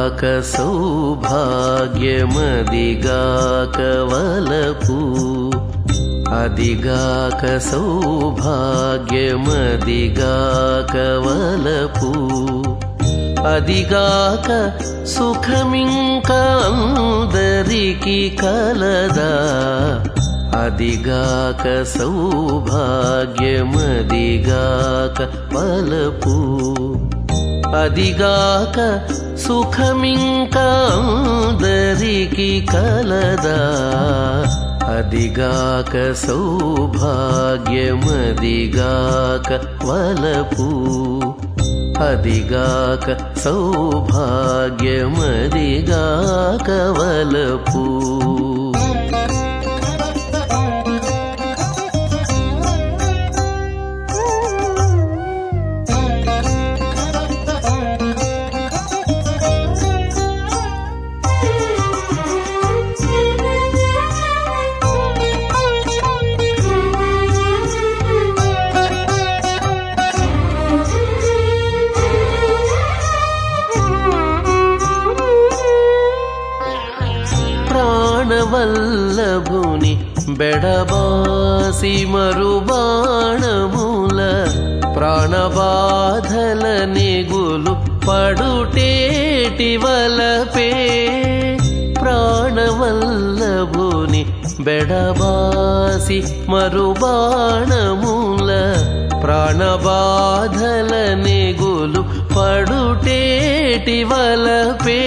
అదిగాక సౌభాగ్యమదిగాక వలపు అదిగాక సౌభాగ్యమదిగాక వలపు అదిగాక సుఖమింక అందరికి కలదా అదిగాక సౌభాగ్యమదిగాక వలపు అదిగాక సుఖమింక అందరికి కలదా అదిగాక సౌభాగ్యమదిగాక వలపు అదిగాక సౌభాగ్యమదిగాక వలపు ప్రాణవల్లభుని బెడబాసి మరుబాణముల ప్రాణబాధల నెగులు పడుటేటి వలపే ప్రాణవల్లభుని బెడబాసి మరుబాణముల ప్రాణబాధల నెగులు పడుటేటి వలపే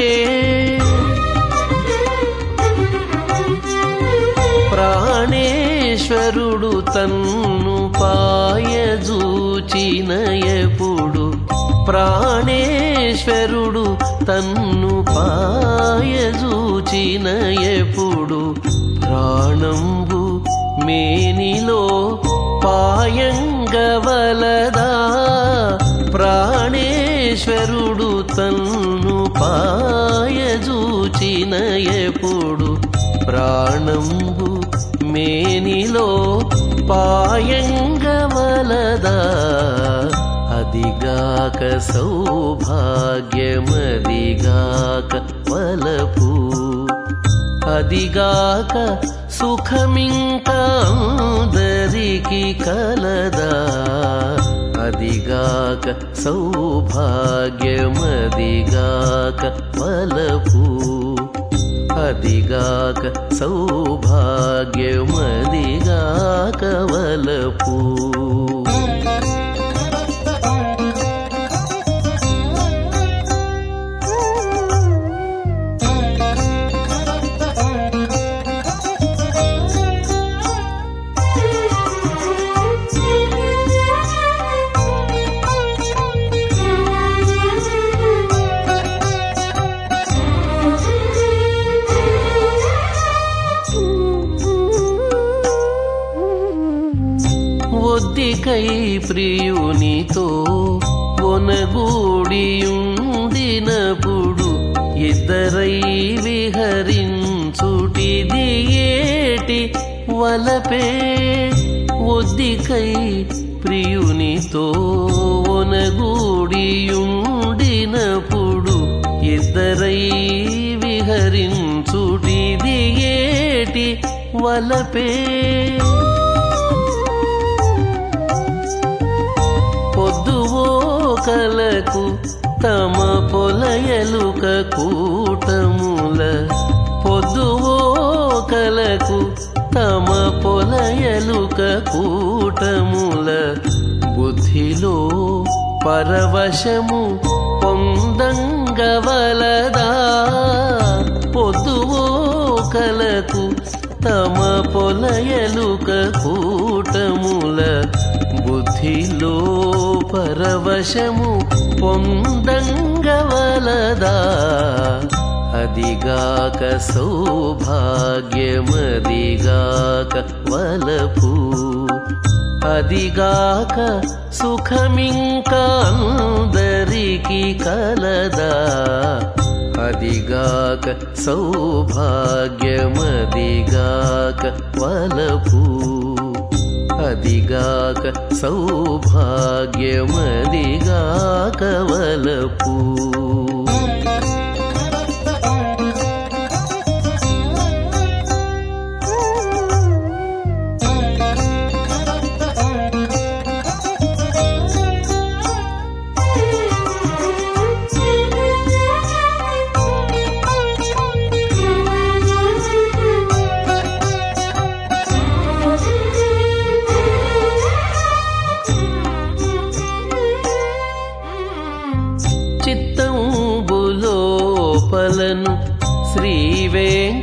ప్రాణేశ్వరుడు తన్ను పాయజూచిన ఎప్పుడు ప్రాణేశ్వరుడు తన్ను పాయజూచిన ఎప్పుడు ప్రాణంబు మేనిలో పాయంగవలదా ప్రాణేశ్వరుడు తన్ను పాయజూచిన ఎప్పుడు ప్రాణంబు మేనిలో పాయంగవలదా అదిగాక సౌభాగ్యమదిగాక వలపు అదిగాక సుఖమింక అందరికి కలదా అదిగాక సౌభాగ్యమదిగాక వలపు అదిగాక సౌభాగ్యమదిగాక వలపు ఒద్దికై ప్రియునితో ఒనగూడియుండినప్పుడు ఇద్దరై విహరించుటిది ఏటి వలపే ఒద్దికై ప్రియునితో ఒనగూడియుండినప్పుడు ఇద్దరై విహరించుటిది ఏటి వలపే పొద్దువోకలకు తమ పొలయలుక కూటముల పొద్దువోకలకు తమ పొలయలుక కూటముల బుద్ధిలో పరవశము పొందంగవలదా పొద్దువోకలకు తమ పొలయలుక కూటముల బుద్ధిలో పరవశము పొందంగవలదా అదిగాక సౌభాగ్యమదిగాక వలపు అదిగాక సుఖమింక అందరికి కలదా అదిగాక సౌభాగ్యమదిగాక వలపు అదిగాక సౌభాగ్యమదిగాక వలపు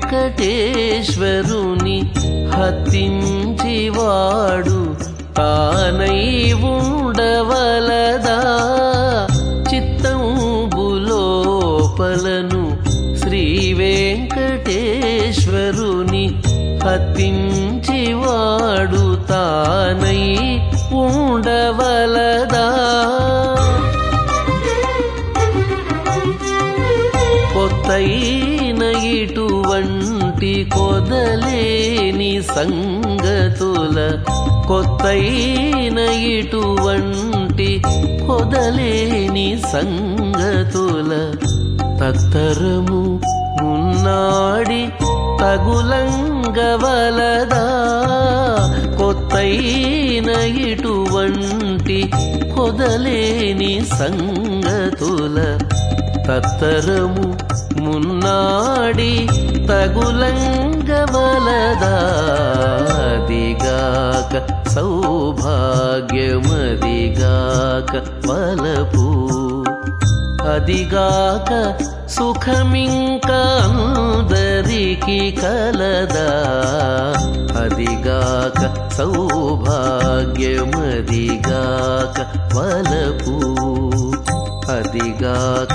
వెంకటేశ్వరుని హత్తించివాడు తానై ఉండవలదా చిత్తంబులోపలను శ్రీ వెంకటేశ్వరుని హత్తించివాడు తానై ఉండవలదా కొత్తైన ఇటువంటి కొదలేని సంగతుల కొత్తైన ఇటువంటి కొదలేని సంగతుల తత్తరము మున్నాడి తగులంగవలదా కొత్తైన ఇటువంటి కొదలేని సంగతుల తత్తరము మున్నాడి తగులంగవలదాదిగాక సౌభాగ్యమదిగాక వలపు అదిగాక సుఖమింక అందరికి కలదా అదిగాక సౌభాగ్యమదిగాక వలపు అదిగాక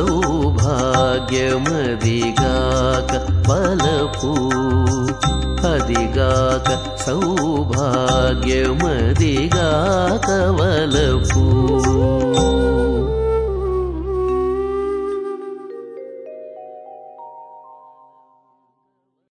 సౌభాగ్యమదిగాక వలపు అదిగాక సౌభాగ్యమదిగాక వలపు